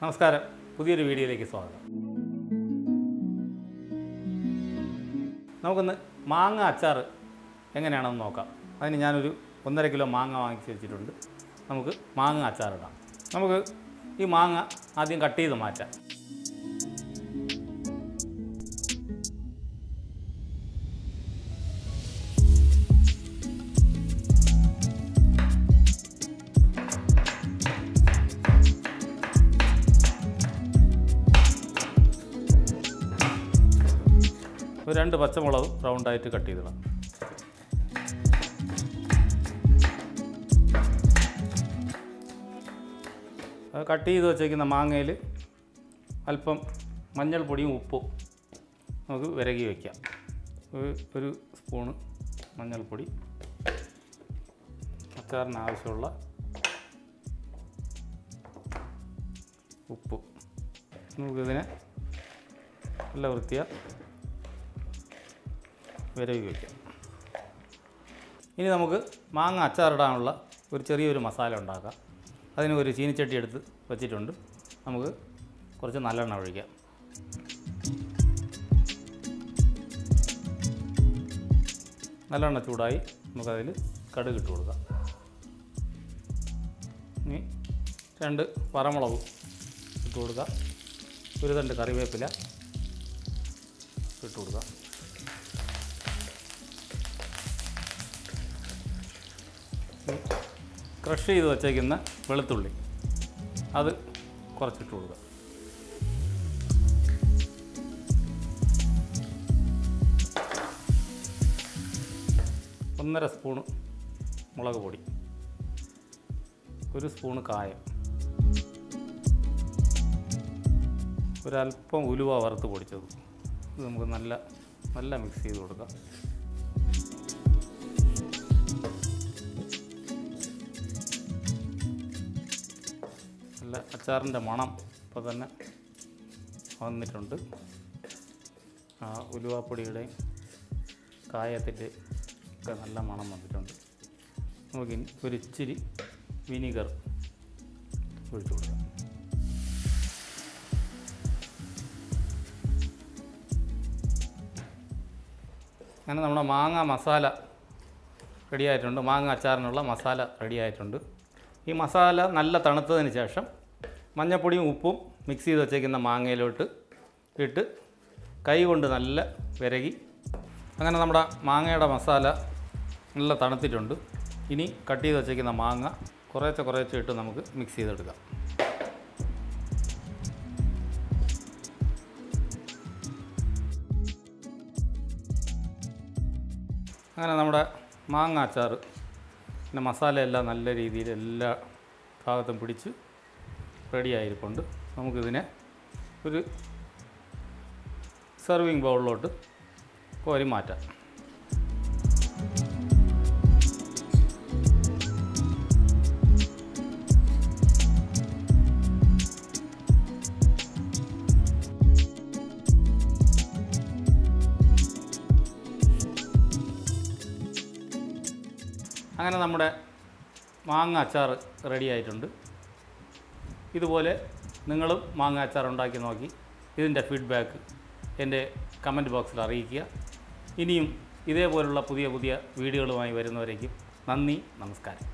നമസ്കാരം പുതിയൊരു വീഡിയോയിലേക്ക് സ്വാഗതം നമുക്കൊന്ന് മാങ്ങ അച്ചാർ എങ്ങനെയാണെന്ന് നോക്കാം അതിന് ഞാനൊരു ഒന്നര കിലോ മാങ്ങ വാങ്ങിച്ച് വെച്ചിട്ടുണ്ട് നമുക്ക് മാങ്ങ അച്ചാറിടാം നമുക്ക് ഈ മാങ്ങ ആദ്യം കട്ട് ചെയ്ത് മാറ്റാം ഒരു രണ്ട് പച്ചമുളക് റൗണ്ടായിട്ട് കട്ട് ചെയ്തിടാം അത് കട്ട് ചെയ്ത് വെച്ചേക്കുന്ന മാങ്ങയിൽ അല്പം മഞ്ഞൾപ്പൊടിയും ഉപ്പും നമുക്ക് വിരകി വയ്ക്കാം ഒരു ഒരു സ്പൂണ് മഞ്ഞൾപ്പൊടി അച്ചാറിന് ആവശ്യമുള്ള ഉപ്പ് നമുക്കിതിനെ നല്ല വൃത്തിയാ വിരവി വയ്ക്കാം ഇനി നമുക്ക് മാങ്ങ അച്ചാറിടാനുള്ള ഒരു ചെറിയൊരു മസാല ഉണ്ടാക്കാം അതിന് ഒരു ചീനിച്ചട്ടി എടുത്ത് വെച്ചിട്ടുണ്ട് നമുക്ക് കുറച്ച് നല്ലെണ്ണ ഒഴിക്കാം നല്ലെണ്ണ ചൂടായി നമുക്കതിൽ കടുക് ഇട്ട് കൊടുക്കാം ഇനി രണ്ട് വറമുളക് ഇട്ട് കൊടുക്കാം ഒരു തണ്ട് കറിവേപ്പില ഇട്ട് കൊടുക്കാം ക്രഷ് ചെയ്ത് വച്ചേക്കുന്ന വെളുത്തുള്ളി അത് കുറച്ചിട്ട് കൊടുക്കുക ഒന്നര സ്പൂണ് മുളക് പൊടി ഒരു സ്പൂണ് കായം ഒരല്പം ഉലുവ വറുത്ത് പൊടിച്ചത് ഇത് നമുക്ക് നല്ല നല്ല മിക്സ് ചെയ്ത് കൊടുക്കാം നല്ല അച്ചാറിൻ്റെ മണം ഇപ്പോൾ തന്നെ വന്നിട്ടുണ്ട് ആ ഉലുവാപ്പൊടിയുടെയും കായത്തിൻ്റെ ഒക്കെ നല്ല മണം വന്നിട്ടുണ്ട് നമുക്കിനി ഒരു ഇച്ചിരി വിനീഗർ ഒഴിച്ചു കൊടുക്കാം അങ്ങനെ നമ്മുടെ മാങ്ങ മസാല റെഡി ആയിട്ടുണ്ട് മാങ്ങ അച്ചാറിനുള്ള മസാല റെഡി ആയിട്ടുണ്ട് ഈ മസാല നല്ല തണുത്തതിന് ശേഷം മഞ്ഞപ്പൊടിയും ഉപ്പും മിക്സ് ചെയ്ത് വെച്ചേക്കുന്ന മാങ്ങയിലോട്ട് ഇട്ട് കൈ കൊണ്ട് നല്ല വിരകി അങ്ങനെ നമ്മുടെ മാങ്ങയുടെ മസാല നല്ല തണുത്തിട്ടുണ്ട് ഇനി കട്ട് ചെയ്ത് വെച്ചേക്കുന്ന മാങ്ങ കുറേശ്ശെ കുറേശ്ശെ ഇട്ട് നമുക്ക് മിക്സ് ചെയ്തെടുക്കാം അങ്ങനെ നമ്മുടെ മാങ്ങ അച്ചാർ പിന്നെ മസാലയെല്ലാം നല്ല രീതിയിൽ എല്ലാ ഭാഗത്തും പിടിച്ച് റെഡി ആയിരിപ്പുണ്ട് നമുക്കിതിനെ ഒരു സെർവിങ് ബൗളിലോട്ട് കോരി മാറ്റാം അങ്ങനെ നമ്മുടെ മാങ്ങ അച്ചാർ റെഡി ആയിട്ടുണ്ട് ഇതുപോലെ നിങ്ങളും മാങ്ങ അച്ചാർ ഉണ്ടാക്കി നോക്കി ഇതിൻ്റെ ഫീഡ്ബാക്ക് എൻ്റെ കമൻറ്റ് ബോക്സിൽ അറിയിക്കുക ഇനിയും ഇതേപോലുള്ള പുതിയ പുതിയ വീഡിയോകളുമായി വരുന്നവരേക്കും നന്ദി നമസ്കാരം